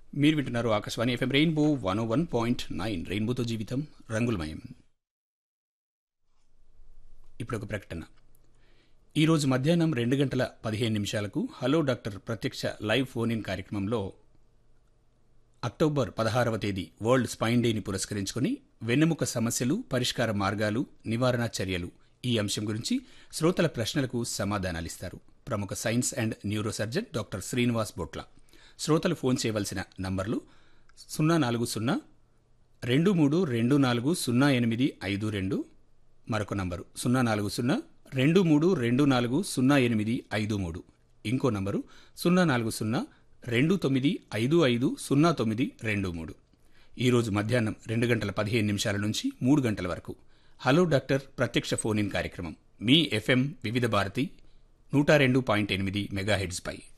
మీరు వింటున్నారు Akashvani FM rainbow one one point nine రెయిన్బోతో జీవితం రంగులమయం ఇప్పుడు ఒక ప్రకటన ఈరోజు మధ్యాహ్నం రెండు గంటల పదిహేను నిమిషాలకు హలో డాక్టర్ ప్రత్యక్ష లైవ్ ఫోన్ ఇన్ కార్యక్రమంలో అక్టోబర్ పదహారవ తేదీ వరల్డ్ స్పైన్ డేని పురస్కరించుకుని వెన్నెముక సమస్యలు పరిష్కార మార్గాలు నివారణ చర్యలు ఈ అంశం గురించి శ్రోతల ప్రశ్నలకు సమాధానాలిస్తారు ప్రముఖ science and neuro surgeon doctor Srinivas Botla శ్రోతలు ఫోన్ చేయవలసిన నంబర్లు సున్నా నాలుగు సున్నా రెండు మూడు రెండు నాలుగు సున్నా ఎనిమిది ఐదు రెండు మరొక నంబరు సున్నా నాలుగు సున్నా రెండు మూడు రెండు నాలుగు సున్నా ఎనిమిది ఐదు మూడు ఇంకో నంబరు సున్నా నాలుగు సున్నా రెండు తొమ్మిది ఐదు ఐదు సున్నా తొమ్మిది రెండు మూడు ఈరోజు మధ్యాహ్నం రెండు గంటల పదిహేను నిమిషాల నుంచి మూడు గంటల వరకు హలో డాక్టర్ ప్రత్యక్ష ఫోన్ ఇన్ కార్యక్రమం మీ ఎఫ్ఎం వివిధ భారతి నూట రెండు పాయింట్ ఎనిమిది మెగాహెడ్స్పై